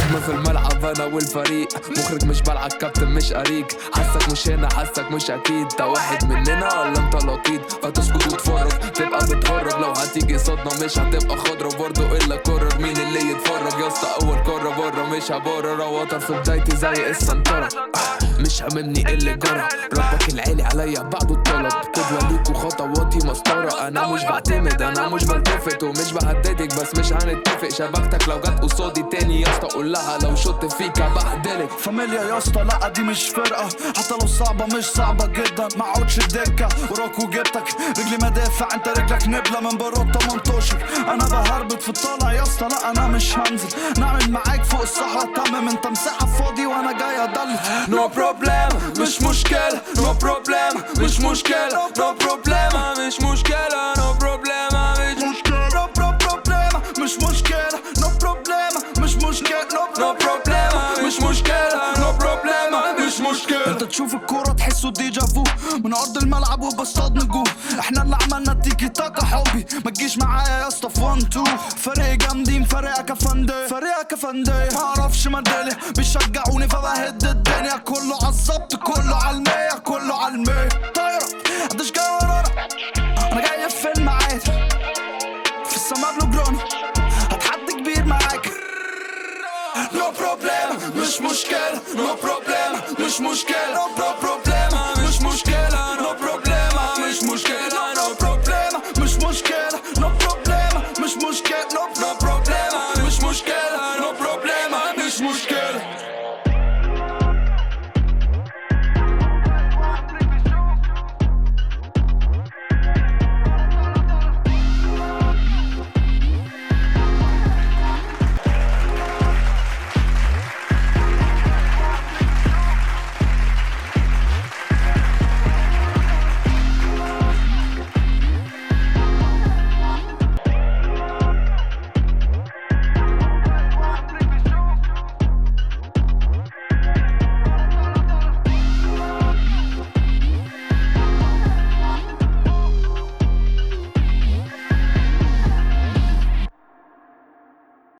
نجم في الملعب انا والفريق مخرج مش بلعب كابتن مش اريك حاسك مش هنا حاسك مش اكيد انت واحد مننا ولا انت لقيط فتسكت وتفرج تبقى بتهرج لو هتيجي صدمة مش هتبقى خضرة برضه الا كرر مين اللي يتفرج يا اسطى اول كرة بره مش هبرر وتر في بدايتي زي السنترة آه، مش هاممني اللي جرى ربك العالي عليا بعده الطلب قدوة ليك وخطواتي مسطرة انا مش بعتمد انا مش بلتفت ومش بهددك بس مش هنتفق شبكتك لو جت قصادي تاني يا اسطى قول لها لو شط فيك هبهدلك فاميليا يا اسطى لا دي مش فرقة حتى لو صعبة مش صعبة جدا ما اقعدش الدكة وراك وجبتك رجلي مدافع انت رجلك نبلة من برا ال 18 انا بهربط في الطالع يا اسطى لا انا مش هنزل نعمل معاك فوق الصحراء تمام انت مساحة فاضي وانا جاي ادلل نو بروبلم مش مشكلة نو بروبلم مش مشكلة نو بروبلم مش مشكلة نو بروبلم مش مشكلة برو برو بروبليم مش مشكلة نو بروبليم مش مشكلة نو بروبلم مش مشكلة نو بروبلم مش مشكلة انت تشوف الكورة تحسه ديجافو من ارض الملعب وبصطاد نجوم احنا اللي عملنا تيكي تاكا حبي ما تجيش معايا يا اسطى في 1 2 فريق جامدين فريقك افندي فريقك افندي ما اعرفش مدالي بيشجعوني فبهد الدنيا كله عالظبط كله عالمية كله عالمية طايرة محدش جاي ورانا انا جاي في فيلم عادي في السما بلو جرون هتحدي كبير معاك نو بروبلم مش مشكلة نو بروبلم مش مشكلة نو بروبلم مش مشكلة نو بروبلم مش مشكلة